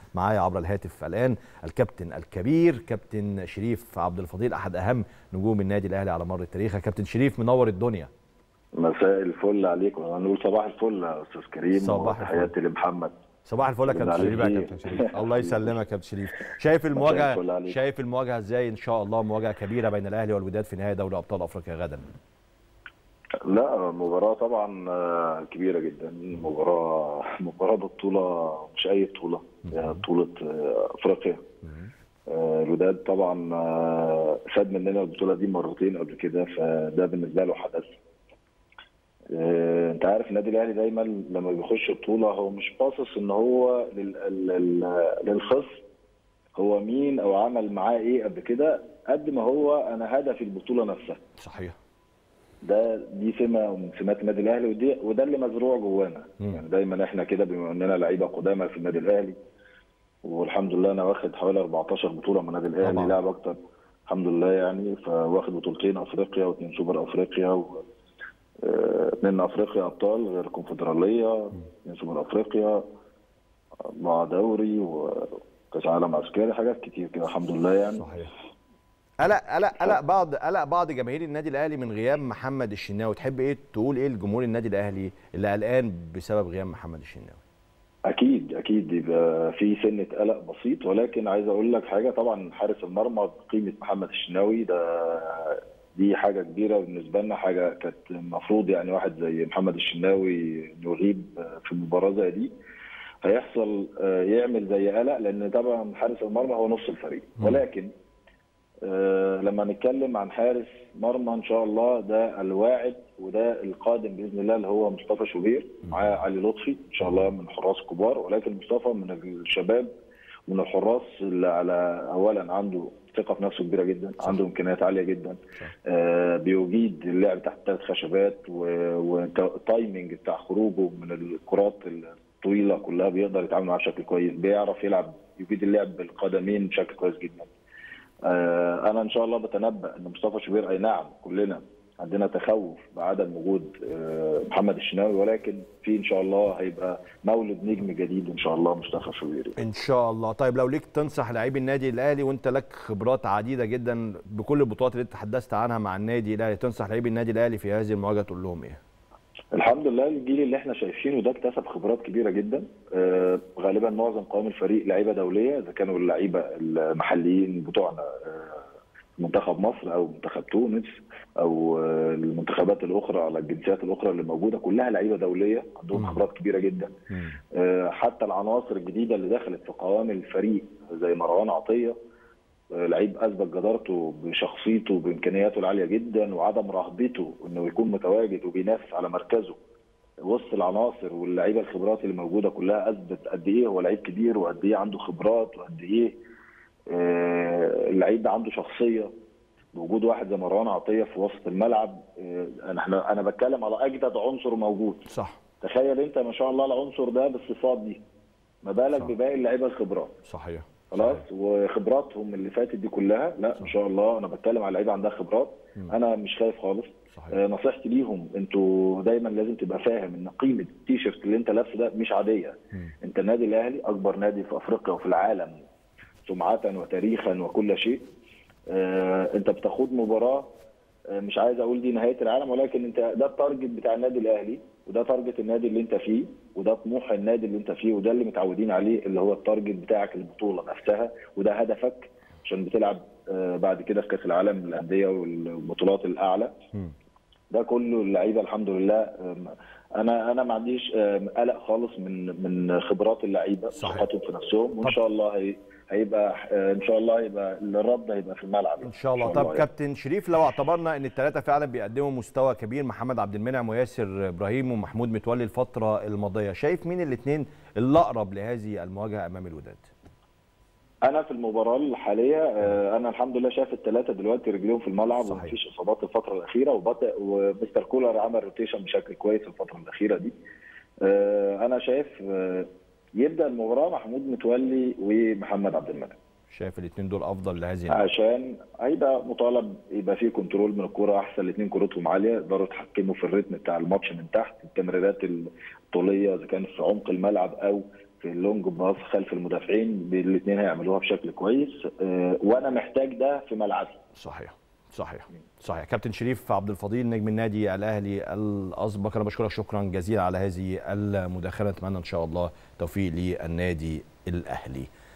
معايا عبر الهاتف الان الكابتن الكبير كابتن شريف عبد الفضيل احد اهم نجوم النادي الاهلي على مر التاريخ يا كابتن شريف منور الدنيا مساء الفل عليكم هنقول صباح الفل يا استاذ كريم صباح الفل. تحياتي لمحمد صباح الفل يا كابتن عليك شريف يا إيه؟ كابتن شريف الله يسلمك يا كابتن شريف شايف الفل المواجهه عليك. شايف المواجهه ازاي ان شاء الله مواجهه كبيره بين الاهلي والوداد في نهائي دوري ابطال افريقيا غدا لا مباراة طبعا آه، كبيرة جدا مباراة مباراة بطولة مش أي بطولة يعني بطولة آه، أفريقيا آه، الوداد طبعا آه، خد مننا البطولة دي مرتين قبل كده فده بالنسبة له حدث آه، انت عارف النادي الاهلي دايما لما بيخش بطوله هو مش باصص ان هو لل- لل- للخصم هو مين او عمل معاه ايه قبل كده قد ما هو انا هدفي البطوله نفسها صحيح ده دي سمه من سمات النادي الاهلي ودي وده اللي مزروع جوانا مم. يعني دايما احنا كده بما اننا لعيبه قدامى في النادي الاهلي والحمد لله انا واخد حوالي 14 بطوله من النادي الاهلي طبعاً. لاعب اكتر الحمد لله يعني فواخد بطولتين افريقيا واثنين سوبر افريقيا و آه، اثنين افريقيا ابطال غير الكونفدراليه اثنين سوبر افريقيا مع دوري وكاس عالم عسكري حاجات كتير كده الحمد لله يعني صحيح قلق قلق قلق بعض قلق بعض جماهير النادي الاهلي من غياب محمد الشناوي تحب ايه تقول ايه لجمهور النادي الاهلي اللي قلقان بسبب غياب محمد الشناوي اكيد اكيد يبقى في سنه قلق بسيط ولكن عايز اقول لك حاجه طبعا حارس المرمى بقيمه محمد الشناوي ده دي حاجه كبيره بالنسبه لنا حاجه كانت المفروض يعني واحد زي محمد الشناوي إنه يغيب في مباراه زي دي هيحصل آه، يعمل زي قلق لان طبعا حارس المرمى هو نص الفريق ولكن آه، لما نتكلم عن حارس مرمى ان شاء الله ده الواعد وده القادم باذن الله اللي هو مصطفى شوبير معاه علي لطفي ان شاء الله من الحراس الكبار ولكن مصطفى من الشباب من الحراس اللي على اولا عنده ثقه في نفسه كبيره جدا صح. عنده امكانيات عاليه جدا صح. آه بيجيد اللعب تحت ثلاث خشبات والتايمنج بتاع خروجه من الكرات الطويله كلها بيقدر يتعامل معاها بشكل كويس بيعرف يلعب يجيد اللعب بالقدمين بشكل كويس جدا آه، انا ان شاء الله بتنبأ ان مصطفى شوبير اي نعم كلنا عندنا تخوف بعدم وجود آه، محمد الشناوي ولكن في ان شاء الله هيبقى مولد نجم جديد ان شاء الله مصطفى شوبير ان شاء الله طيب لو ليك تنصح لاعبي النادي الاهلي وانت لك خبرات عديده جدا بكل البطولات اللي انت تحدثت عنها مع النادي الاهلي تنصح لاعبي النادي الاهلي في هذه المواجهه تقول لهم ايه الحمد لله الجيل اللي احنا شايفينه ده اكتسب خبرات كبيره جدا آه، غالبا معظم قوام الفريق لعيبه دوليه اذا كانوا اللعيبه المحليين بتوعنا آه، منتخب مصر او منتخب تونس او آه، المنتخبات الاخرى على الجنسيات الاخرى اللي موجوده كلها لعيبه دوليه عندهم مم. خبرات كبيره جدا آه، حتى العناصر الجديده اللي دخلت في قوام الفريق زي مروان عطيه آه، لعيب اثبت جدارته بشخصيته بامكانياته العاليه جدا وعدم رهبته انه يكون متواجد وبينافس على مركزه وسط العناصر واللعيبه الخبرات اللي موجوده كلها اثبت قد ايه هو لعيب كبير وقد ايه عنده خبرات وقد ايه آه، اللعيب ده عنده شخصيه بوجود واحد زي مروان عطيه في وسط الملعب آه، انا احنا انا بتكلم على اجدد عنصر موجود صح تخيل انت ما شاء الله العنصر ده بالصفات دي ما بالك صح. بباقي اللعيبه الخبرات صحيح خلاص وخبراتهم اللي فاتت دي كلها لا صح. ان شاء الله انا بتكلم على لعيبه عندها خبرات مم. انا مش خايف خالص صحيح آه، نصيحتي ليهم انتوا دايما لازم تبقى فاهم ان قيمه التيشيرت اللي انت لابسه ده مش عاديه مم. انت النادي الاهلي اكبر نادي في افريقيا وفي العالم سمعه وتاريخا وكل شيء آه، انت بتاخد مباراه آه، مش عايز اقول دي نهايه العالم ولكن انت ده التارجت بتاع النادي الاهلي وده تارجت النادي اللي انت فيه وده طموح النادي اللي انت فيه وده اللي متعودين عليه اللي هو التارجت بتاعك البطوله نفسها وده هدفك عشان بتلعب آه، بعد كده في كاس العالم للانديه والبطولات الاعلى مم. ده كله اللعيبه الحمد لله آم، انا انا ما عنديش آم، قلق خالص من من خبرات اللعيبه صحيح. ثقتهم في نفسهم وان طب- شاء الله هي هيبقى آه، ان شاء الله هيبقى الرد هيبقى في الملعب ان شاء الله طب يعني. كابتن شريف لو اعتبرنا ان الثلاثه فعلا بيقدموا مستوى كبير محمد عبد المنعم وياسر ابراهيم ومحمود متولي الفتره الماضيه شايف مين الاثنين اللي اقرب لهذه المواجهه امام الوداد انا في المباراه الحاليه آه، انا الحمد لله شايف الثلاثه دلوقتي رجليهم في الملعب صحيح. ومفيش اصابات الفتره الاخيره وبط- ومستر كولر عمل روتيشن بشكل كويس الفتره الاخيره دي آه، انا شايف آه، يبدا المباراه محمود متولي ومحمد عبد المنعم شايف الاثنين دول افضل لهذه المواجهة. عشان هيبقى مطالب يبقى فيه كنترول من الكوره احسن الاثنين كورتهم عاليه يقدروا يتحكموا في الريتم بتاع الماتش من تحت التمريرات الطوليه اذا كان في عمق الملعب او في اللونج باص خلف المدافعين الاثنين هيعملوها بشكل كويس آه، وانا محتاج ده في ملعبي صحيح صحيح صحيح كابتن شريف عبد الفضيل نجم النادي الاهلي الاسبق انا بشكرك شكرا جزيلا على هذه المداخله نتمنى ان شاء الله توفيق للنادي الاهلي